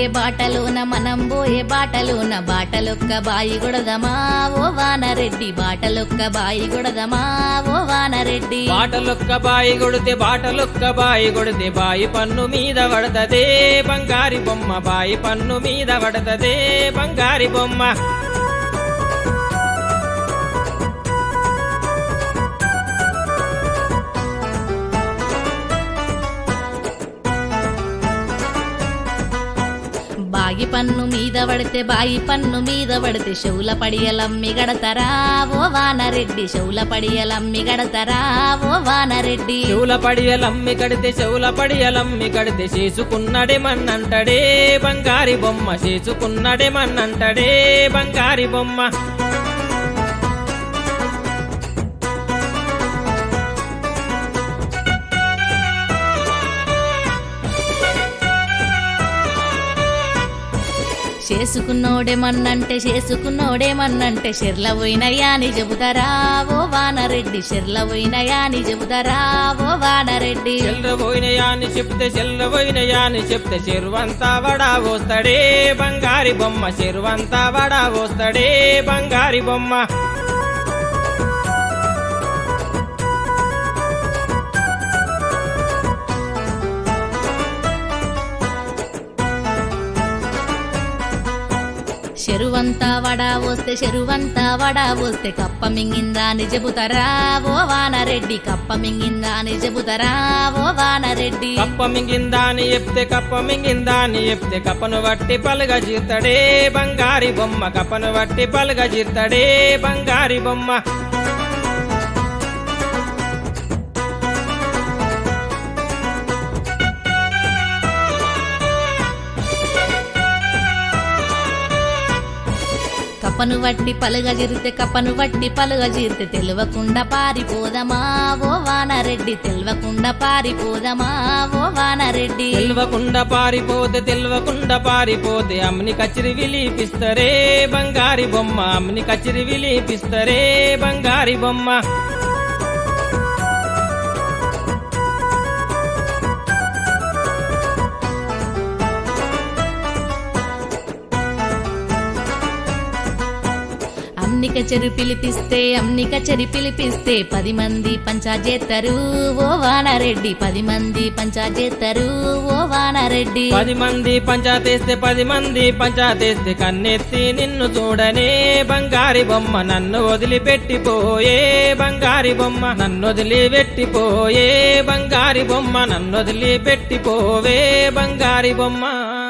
పోయే బాటలోన మనం పోయే బాటలోన బాటలొక్క బాయి గొడదమా ఓ వానరెడ్డి బాటలొక్క బాయి గొడదమా ఓ వానరెడ్డి బాటలొక్క బాయి కొడితే బాటలొక్క బాయి కొడితే బాయి పన్ను మీద పడతదే బంగారి బొమ్మ బాయి పన్ను మీద పడతదే బంగారి బొమ్మ బాగి పన్ను మీద పడితే బాయి పన్ను మీద పడితే షౌల పడియలమ్మి గడతరా ఓ వానరెడ్డి షౌల పడియలమ్మి గడతరా ఓ వానరెడ్డి చెవుల పడియలమ్మి కడితే చెవుల పడియలమ్మి కడితే చేసుకున్నడే మన్నంటడే బంగారి బొమ్మ చేసుకున్నడే మన్నంటడే బంగారి బొమ్మ చేసుకున్నోడేమన్నంటే చేసుకున్నోడేమన్నంటే షెర్ల పోయినయా అని చెబుతారా ఓ వానరెడ్డి షెర్ల పోయినయా అని చెబుతారా ఓ వానరెడ్డి చెల్లబోయినయా అని చెప్తే చెల్లబోయినయా అని చెప్తే చెరువంతా వడా పోస్తాడే బంగారి బొమ్మ చెరువంతా వడా పోస్తాడే బంగారి బొమ్మ చెరువంతా వడా వస్తే చెరువంతా వడా వస్తే కప్ప మింగిందా అని చెబుతారా ఓ వానరెడ్డి కప్ప మింగిందా అని చెబుతారా ఓ వానరెడ్డి కప్ప మింగిందా అని చెప్తే కప్ప మింగిందా అని చెప్తే కప్పను వట్టి పలుగా జీర్తడే బంగారి బొమ్మ కప్పను వట్టి పలుగా జీర్తడే బంగారి బొమ్మ కప్పను వట్టి పలుగ జీరితే కప్పను వట్టి పలుగ జీరితే తెలియకుండా పారిపోదమా ఓ వానరెడ్డి తెలియకుండా పారిపోదమా ఓ వానరెడ్డి తెల్వకుండా పారిపోతే తెల్వకుండా పారిపోతే అమ్మని కచ్చిరి విలీపిస్తరే బంగారి బొమ్మ అమ్మని కచ్చిరి విలీపిస్తరే బంగారి బొమ్మ అమ్ని కచెరు పిలిపిస్తే అమ్ని కచెరి పిలిపిస్తే పది మంది పంచాజేత్తరు ఓ వానరెడ్డి పది మంది పంచాజేత్తరు ఓ వానరెడ్డి పది మంది పంచాతేస్తే పది మంది పంచాతేస్తే కన్నెత్తి నిన్ను చూడనే బంగారి బొమ్మ నన్ను వదిలిపెట్టిపోయే బంగారి బొమ్మ నన్ను వదిలిపెట్టిపోయే బంగారి బొమ్మ నన్ను వదిలిపెట్టిపోవే బంగారి బొమ్మ